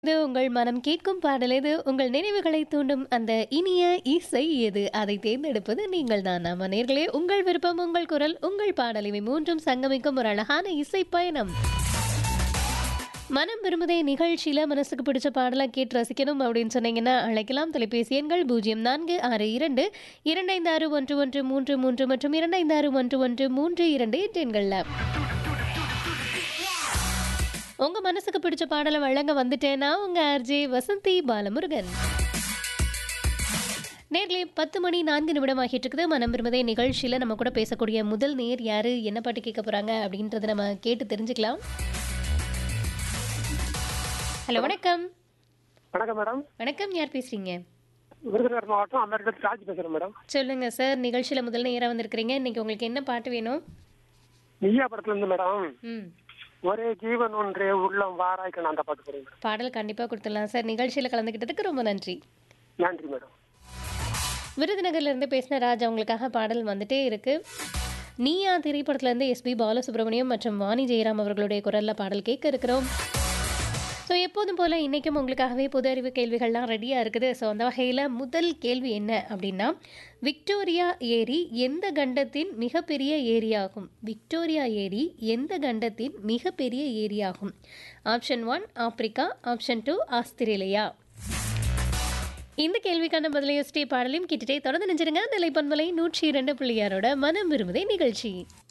இது உங்கள் மனம் கேட்கும் பாடல் எது உங்கள் நினைவுகளை தூண்டும் அந்த இனிய இசை எது அதை தேர்ந்தெடுப்பது நீங்கள் தான் நம்ம நேர்களே உங்கள் விருப்பம் உங்கள் குரல் உங்கள் பாடல் இவை மூன்றும் சங்கமிக்கும் ஒரு அழகான இசை பயணம் மனம் விரும்புதே நிகழ்ச்சியில் மனசுக்கு பிடிச்ச பாடலை கேட்டு ரசிக்கணும் அப்படின்னு சொன்னீங்கன்னா அழைக்கலாம் தொலைபேசி எண்கள் பூஜ்ஜியம் நான்கு ஆறு இரண்டு இரண்டைந்து ஆறு ஒன்று ஒன்று மூன்று மூன்று மற்றும் இரண்டைந்து ஆறு ஒன்று ஒன்று மூன்று இரண்டு என்ற எண்களில் உங்க மனசுக்கு பிடிச்ச பாடலை வழங்க வந்துட்டேன்னா உங்க ஆர்ஜே வசந்தி பாலமுருகன் நேர்லயே பத்து மணி நான்கு நிமிடம் ஆகிட்டு இருக்குது மனம் விரும்பதே நிகழ்ச்சியில நம்ம கூட பேசக்கூடிய முதல் நேர் யாரு என்ன பாட்டு கேட்க போறாங்க அப்படின்றத நம்ம கேட்டு தெரிஞ்சுக்கலாம் ஹலோ வணக்கம் வணக்கம் மேடம் வணக்கம் யார் பேசுறீங்க விருதுநகர் மாவட்டம் அமெரிக்கா ராஜ் பேசுறேன் மேடம் சொல்லுங்க சார் நிகழ்ச்சியில முதல் நேரா வந்திருக்கிறீங்க இன்னைக்கு உங்களுக்கு என்ன பாட்டு வேணும் நீயா படத்துல இருந்து மேடம் ம் ஒரே ஜீவன் ஒன்றே உள்ளம் வாராய்க்கணும் அந்த பாட்டு போறேன் மேடம் பாடல் கண்டிப்பா கொடுத்துடலாம் சார் நிகழ்ச்சியில கலந்துக்கிட்டதுக்கு ரொம்ப நன்றி நன்றி மேடம் விருதுநகர்ல இருந்து பேசின ராஜ் அவங்களுக்காக பாடல் வந்துட்டே இருக்கு நீயா திரைப்படத்துல இருந்து எஸ்பி பாலசுப்ரமணியம் மற்றும் வாணி ஜெயராம் அவர்களுடைய குரல்ல பாடல் கேட்க இருக்கிறோம் ஸோ எப்போதும் போல இன்னைக்கும் உங்களுக்காகவே பொது அறிவு கேள்விகள்லாம் ரெடியாக இருக்குது ஸோ அந்த வகையில் முதல் கேள்வி என்ன அப்படின்னா விக்டோரியா ஏரி எந்த கண்டத்தின் மிகப்பெரிய ஏரியாகும் விக்டோரியா ஏரி எந்த கண்டத்தின் மிகப்பெரிய ஏரியாகும் option one Africa option two Australia இந்த கேள்விக்கான பதிலை யோசிச்சே பாடலையும் கேட்டுட்டே தொடர்ந்து நினைச்சிருங்க நிலைப்பன்மலை நூற்றி இரண்டு புள்ளியாரோட மனம் விரும்புதே நிகழ்ச்சி